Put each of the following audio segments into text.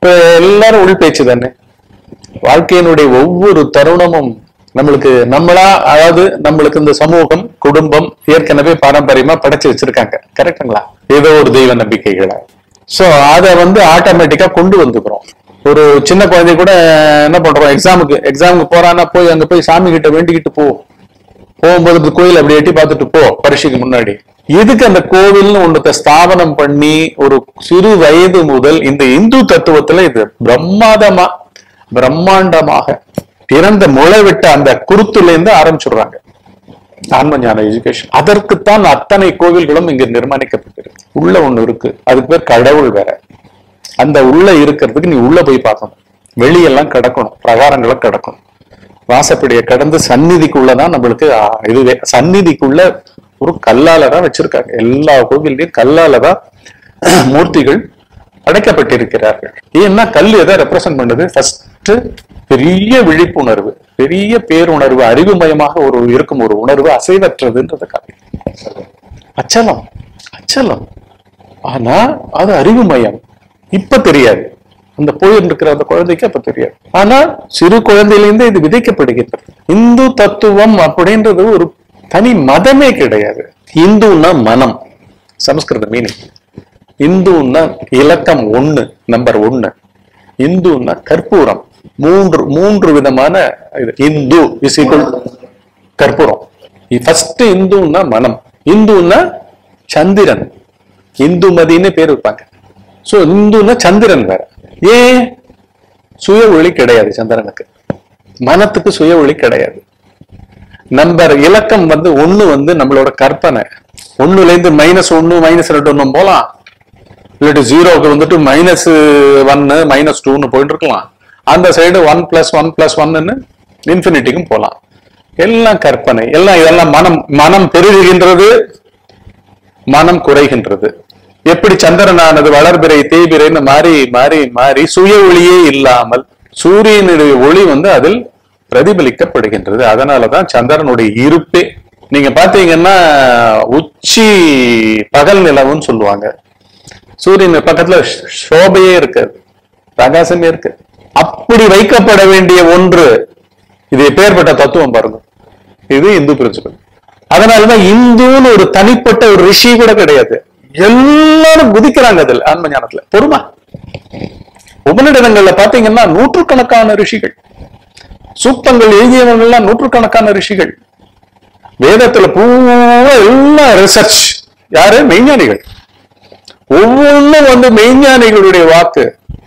இப்ப எல்லாரும் உள் பேச்சு தானே வாழ்க்கையினுடைய ஒவ்வொரு தருணமும் நம்மளுக்கு நம்மளா அதாவது நம்மளுக்கு இந்த சமூகம் குடும்பம் ஏற்கனவே பாரம்பரியமா படைச்சு வச்சிருக்காங்க கரெக்டுங்களா ஏதோ ஒரு தெய்வ நம்பிக்கைகளை சோ அதை வந்து ஆட்டோமேட்டிக்கா கொண்டு வந்துக்கிறோம் ஒரு சின்ன குழந்தை கூட என்ன பண்றோம் எக்ஸாமுக்கு எக்ஸாமுக்கு போறான்னா போய் அங்க போய் சாமி கிட்ட வேண்டிக்கிட்டு போ போகும்போது இப்படி கோயில் அப்படி எட்டி பார்த்துட்டு போ பரீட்சைக்கு முன்னாடி எதுக்கு அந்த கோவில்னு ஒன்றத்தை ஸ்தாபனம் பண்ணி ஒரு சிறு வயது முதல் இந்த இந்து தத்துவத்துல இது பிரம்மாதமா பிரம்மாண்டமாக பிறந்த முளைவிட்ட அந்த குருத்துல இருந்து ஆரம்பிச்சுடுறாங்க ஆன்ம ஞான எஜுகேஷன் அதற்குத்தான் அத்தனை கோவில்களும் இங்க நிர்மாணிக்கப்பட்டிருக்கு உள்ள ஒண்ணு இருக்கு அதுக்கு பேர் கடவுள் வேற அந்த உள்ள இருக்கிறதுக்கு நீ உள்ள போய் பார்க்கணும் வெளியெல்லாம் கிடக்கணும் பிரகாரங்களை கிடக்கணும் வாசப்படியை கடந்து சந்நிதிக்குள்ளதான் நம்மளுக்கு ஆ, இதுவே சந்நிதிக்குள்ள ஒரு கல்லால தான் வச்சிருக்காங்க எல்லா கோவில்லையும் கல்லால தான் மூர்த்திகள் அடைக்கப்பட்டிருக்கிறார்கள் ஏன்னா கல் எதை ரெப்ரசன்ட் பண்ணுது ஃபர்ஸ்ட் பெரிய விழிப்புணர்வு பெரிய பேருணர்வு அறிவுமயமாக ஒரு இருக்கும் ஒரு உணர்வு அசைவற்றதுன்றத காட்டுது அச்சலம் அச்சலம் ஆனா அது அறிவுமயம் இப்ப தெரியாது அந்த போயிட்டு இருக்கிற அந்த குழந்தைக்கு அப்ப தெரியாது ஆனா சிறு குழந்தையிலிருந்து இது விதைக்கப்படுகின்றது இந்து தத்துவம் அப்படின்றது ஒரு தனி மதமே கிடையாது இந்துன்னா மனம் சமஸ்கிருத மீனிங் இந்துன்னா இலக்கம் ஒண்ணு நம்பர் ஒண்ணு இந்துன்னா கற்பூரம் மூன்று மூன்று விதமான இது இந்து இஸ் ஈக்குவல் கற்பூரம் ஃபர்ஸ்ட் இந்துன்னா மனம் இந்துன்னா சந்திரன் இந்துமதின்னு பேர் வைப்பாங்க சோ இந்துன்னா சந்திரன் வேற ஏன் சுய ஒளி கிடையாது சந்திரனுக்கு மனத்துக்கு சுய ஒளி கிடையாது நம்பர் இலக்கம் வந்து ஒண்ணு வந்து நம்மளோட கற்பனை ஒண்ணுல இருந்து மைனஸ் ஒண்ணு மைனஸ் ரெண்டு ஒண்ணும் போலாம் இல்லாட்டி ஜீரோக்கு வந்துட்டு மைனஸ் ஒன்னு மைனஸ் டூன்னு போயிட்டு இருக்கலாம் அந்த side one plus one plus ஒன்னு இன்ஃபினிட்டிக்கும் போலாம் எல்லாம் கற்பனை எல்லாம் இதெல்லாம் மனம் மனம் பெருகுகின்றது மனம் குறைகின்றது எப்படி சந்திரனானது வளர்பிறை தேய்பிறைன்னு மாறி மாறி மாறி சுய ஒளியே இல்லாமல் சூரியனுடைய ஒளி வந்து அதில் பிரதிபலிக்கப்படுகின்றது அதனாலதான் சந்திரனுடைய இருப்பே நீங்க பாத்தீங்கன்னா உச்சி பகல் நிலவுன்னு சொல்லுவாங்க சூரியன் பக்கத்துல ஷ்- சோபையே இருக்காது பிரகாசமே இருக்கு அப்படி வைக்கப்பட வேண்டிய ஒன்று இது எப்பேற்பட்ட தத்துவம் பாருங்க இது இந்து பிரின்சிபல் அதனாலதான் இந்துன்னு ஒரு தனிப்பட்ட ஒரு ரிஷி கூட கிடையாது எல்லாரும் குதிக்கிறாங்க அதில் ஆன்ம ஞானத்துல பொறுமா உபநிடதங்கள்ல பாத்தீங்கன்னா நூற்றுக்கணக்கான ரிஷிகள் சூக்தங்கள் எழுதியவங்கெல்லாம் நூற்றுக்கணக்கான ரிஷிகள் வேதத்துல பூரா எல்லாம் ரிசர்ச் யாரு மெய்ஞானிகள் ஒவ்வொன்றும் வந்து மெய்ஞானிகளுடைய வாக்கு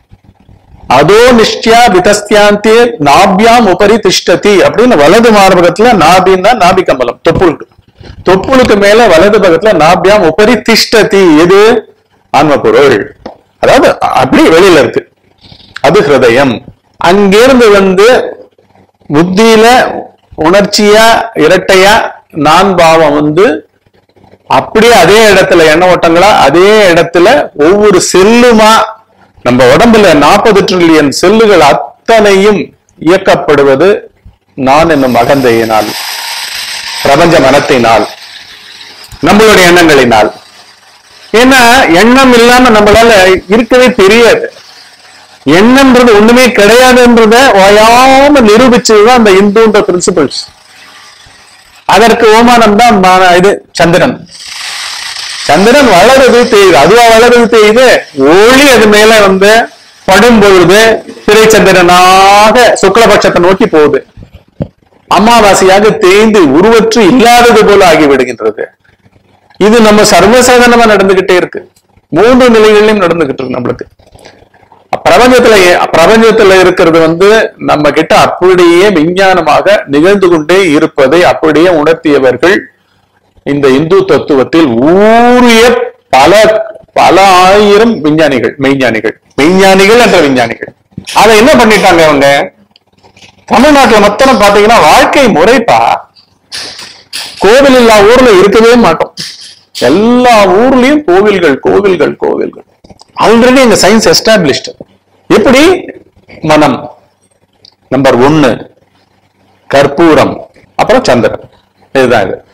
அதோ நிஷ்டியா விதஸ்தியாந்தே நாபியாம் உபரி திஷ்டதி அப்படின்னு வலது மார்பகத்துல நாபின்னா நாபி கமலம் தொப்புளுக்கு தொப்புளுக்கு மேல வலது பக்கத்துல நாபியாம் உபரி திஷ்டதி எது ஆன்ம பொருள் அதாவது அப்படி வெளியில இருக்கு அது ஹிருதயம் அங்கிருந்து வந்து புத்தியில உணர்ச்சியா இரட்டையா நான் பாவம் வந்து அப்படியே அதே இடத்துல எண்ண ஓட்டங்களா அதே இடத்துல ஒவ்வொரு செல்லுமா நம்ம உடம்புல நாற்பது ட்ரில்லியன் செல்லுகள் அத்தனையும் இயக்கப்படுவது நான் என்னும் அகந்தையினால் பிரபஞ்ச மனத்தினால் நம்மளுடைய எண்ணங்களினால் ஏன்னா எண்ணம் இல்லாம நம்மளால இருக்கவே தெரியாது எண்ணம்ன்றது ஒண்ணுமே கிடையாதுன்றத ஓயாம நிரூபிச்சதுதான் அந்த இந்துன்ற பிரின்சிபல்ஸ் அதற்கு ஓமானம் தான் மா- இது சந்திரன் சந்திரன் வளருது தேயுது அதுவா வளருது தேயுது ஒளி அது மேல வந்து படும் பொழுது திரைச்சந்திரனாக சுக்லபட்சத்தை நோக்கி போகுது அமாவாசையாக தேய்ந்து உருவற்று இல்லாதது போல ஆகிவிடுகின்றது இது நம்ம சர்வசாதாரணமா நடந்துகிட்டே இருக்கு மூன்று நிலைகளிலும் நடந்துகிட்டு இருக்கு நம்மளுக்கு பிரபஞ்சத்துல ஏ- பிரபஞ்சத்துல இருக்கிறது வந்து நம்ம கிட்ட அப்படியே விஞ்ஞானமாக நிகழ்ந்து கொண்டே இருப்பதை அப்படியே உணர்த்தியவர்கள் இந்த இந்து தத்துவத்தில் ஊறிய பல பல ஆயிரம் விஞ்ஞானிகள் மெய்ஞானிகள் மெய்ஞானிகள் என்ற விஞ்ஞானிகள் அதை என்ன பண்ணிட்டாங்க அவங்க தமிழ்நாட்டுல மொத்தம் பாத்தீங்கன்னா வாழ்க்கை முறைப்பா கோவில் இல்லா ஊர்ல இருக்கவே மாட்டோம் எல்லா ஊர்லயும் கோவில்கள் கோவில்கள் கோவில்கள் ஆல்ரெடி இந்த சயின்ஸ் எஸ்டாப்ளிஷ்டு எப்படி மனம் நம்பர் ஒன்னு கற்பூரம் அப்புறம் சந்திரன் இதுதான் இது